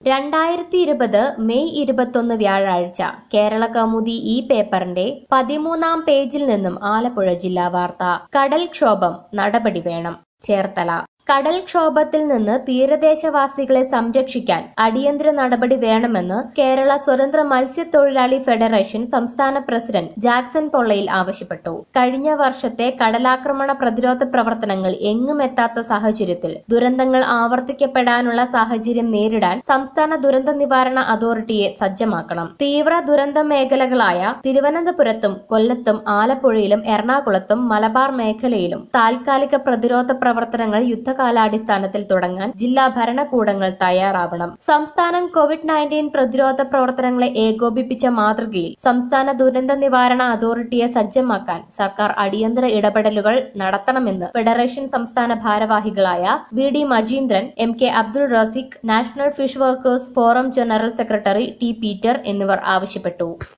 രണ്ടായിരത്തി ഇരുപത് മെയ് ഇരുപത്തൊന്ന് വ്യാഴാഴ്ച കേരള കൗമുദി ഈ പേപ്പറിന്റെ പതിമൂന്നാം പേജിൽ നിന്നും ആലപ്പുഴ ജില്ലാ വാർത്ത കടൽക്ഷോഭം നടപടി വേണം ചേർത്തല കടൽക്ഷോഭത്തിൽ നിന്ന് തീരദേശവാസികളെ സംരക്ഷിക്കാൻ അടിയന്തര നടപടി വേണമെന്ന് കേരള സ്വതന്ത്ര മത്സ്യത്തൊഴിലാളി ഫെഡറേഷൻ സംസ്ഥാന പ്രസിഡന്റ് ജാക്സൺ പൊള്ളയിൽ ആവശ്യപ്പെട്ടു കഴിഞ്ഞ വർഷത്തെ കടലാക്രമണ പ്രതിരോധ പ്രവർത്തനങ്ങൾ എങ്ങും എത്താത്ത സാഹചര്യത്തിൽ ദുരന്തങ്ങൾ ആവർത്തിക്കപ്പെടാനുള്ള സാഹചര്യം നേരിടാൻ സംസ്ഥാന ദുരന്ത നിവാരണ അതോറിറ്റിയെ സജ്ജമാക്കണം തീവ്ര ദുരന്ത മേഖലകളായ തിരുവനന്തപുരത്തും കൊല്ലത്തും ആലപ്പുഴയിലും എറണാകുളത്തും മലബാർ മേഖലയിലും താൽക്കാലിക പ്രതിരോധ പ്രവർത്തനങ്ങൾ യുദ്ധകാലാടിസ്ഥാനത്തിൽ തുടങ്ങാൻ ജില്ലാ ഭരണകൂടങ്ങൾ തയ്യാറാവണം സംസ്ഥാനം കോവിഡ് നയൻറ്റീൻ പ്രതിരോധ പ്രവർത്തനങ്ങളെ ഏകോപിപ്പിച്ച മാതൃകയിൽ സംസ്ഥാന ദുരന്ത നിവാരണ അതോറിറ്റിയെ സജ്ജമാക്കാൻ സർക്കാർ അടിയന്തര ഇടപെടലുകൾ നടത്തണമെന്ന് ഫെഡറേഷൻ സംസ്ഥാന ഭാരവാഹികളായ V D Majeendran M K Abdul Razeeq national fish workers forum general secretary T Peter എന്നിവർ ആവശ്യപ്പെട്ടു